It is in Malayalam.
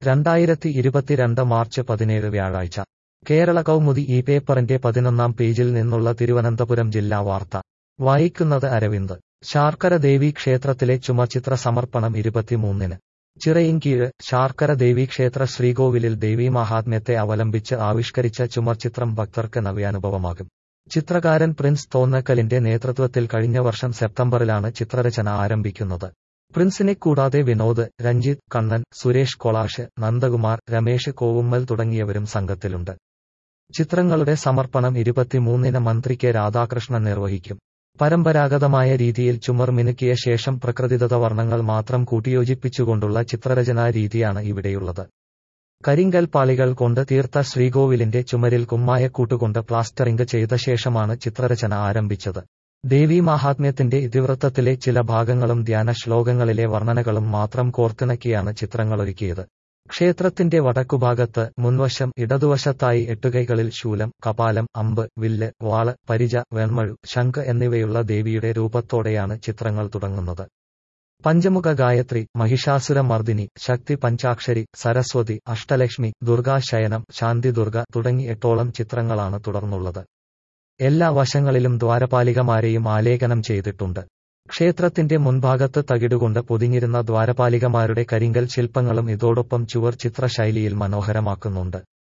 രണ്ടായിരത്തി ഇരുപത്തിരണ്ട് മാർച്ച് പതിനേഴ് വ്യാഴാഴ്ച കേരള കൗമുദി ഈ പേപ്പറിന്റെ പതിനൊന്നാം പേജിൽ നിന്നുള്ള തിരുവനന്തപുരം ജില്ലാ വാർത്ത വായിക്കുന്നത് അരവിന്ദ് ശാർക്കര ദേവി ക്ഷേത്രത്തിലെ ചുമചിത്ര സമർപ്പണം ഇരുപത്തിമൂന്നിന് ചിറയിൻകീഴ് ശാർക്കര ദേവീക്ഷേത്ര ശ്രീകോവിലിൽ ദേവീമാഹാത്മ്യത്തെ അവലംബിച്ച് ആവിഷ്കരിച്ച ചുമർചിത്രം ഭക്തർക്ക് നവ്യാനുഭവമാകും ചിത്രകാരൻ പ്രിൻസ് തോന്നക്കലിന്റെ നേതൃത്വത്തിൽ കഴിഞ്ഞ വർഷം സെപ്റ്റംബറിലാണ് ചിത്രരചന ആരംഭിക്കുന്നത് പ്രിൻസിനെ കൂടാതെ വിനോദ് രഞ്ജിത്ത് കണ്ണൻ സുരേഷ് കൊളാഷ് നന്ദകുമാർ രമേഷ് കോവുമ്മൽ തുടങ്ങിയവരും സംഘത്തിലുണ്ട് ചിത്രങ്ങളുടെ സമർപ്പണം ഇരുപത്തിമൂന്നിന് മന്ത്രി കെ രാധാകൃഷ്ണൻ നിർവഹിക്കും പരമ്പരാഗതമായ രീതിയിൽ ചുമർ മിനുക്കിയ ശേഷം പ്രകൃതിദത്ത വർണ്ണങ്ങൾ മാത്രം കൂട്ടിയോജിപ്പിച്ചുകൊണ്ടുള്ള ചിത്രരചനാ രീതിയാണ് ഇവിടെയുള്ളത് കരിങ്കൽ പാളികൾ കൊണ്ട് തീർത്ത ശ്രീകോവിലിന്റെ ചുമരിൽ കുമ്മായക്കൂട്ടുകൊണ്ട് പ്ലാസ്റ്ററിംഗ് ചെയ്ത ശേഷമാണ് ചിത്രരചന ആരംഭിച്ചത് ദേവീ മാഹാത്മ്യത്തിന്റെ ഇതിവൃത്തത്തിലെ ചില ഭാഗങ്ങളും ധ്യാന ശ്ലോകങ്ങളിലെ വർണ്ണനകളും മാത്രം കോർത്തിണക്കിയാണ് ചിത്രങ്ങളൊരുക്കിയത് ക്ഷേത്രത്തിന്റെ വടക്കുഭാഗത്ത് മുൻവശം ഇടതുവശത്തായി എട്ടുകൈകളിൽ ശൂലം കപാലം അമ്പ് വില്ല് വാള് പരിച വെൺമഴു ശംഖ് എന്നിവയുള്ള ദേവിയുടെ രൂപത്തോടെയാണ് ചിത്രങ്ങൾ തുടങ്ങുന്നത് പഞ്ചമുഖ ഗായത്രി മഹിഷാസുര മർദിനി ശക്തി പഞ്ചാക്ഷരി സരസ്വതി അഷ്ടലക്ഷ്മി ദുർഗാശയനം ശാന്തി ദുർഗ തുടങ്ങി എട്ടോളം ചിത്രങ്ങളാണ് തുടർന്നുള്ളത് എല്ലാ വശങ്ങളിലും ദ്വാരപാലികമാരെയും ആലേഖനം ചെയ്തിട്ടുണ്ട് ക്ഷേത്രത്തിന്റെ മുൻഭാഗത്ത് തകിടുകൊണ്ട് പൊതിഞ്ഞിരുന്ന ദ്വാരപാലികമാരുടെ കരിങ്കൽ ശില്പങ്ങളും ഇതോടൊപ്പം ചുവർ ചിത്രശൈലിയിൽ മനോഹരമാക്കുന്നുണ്ട്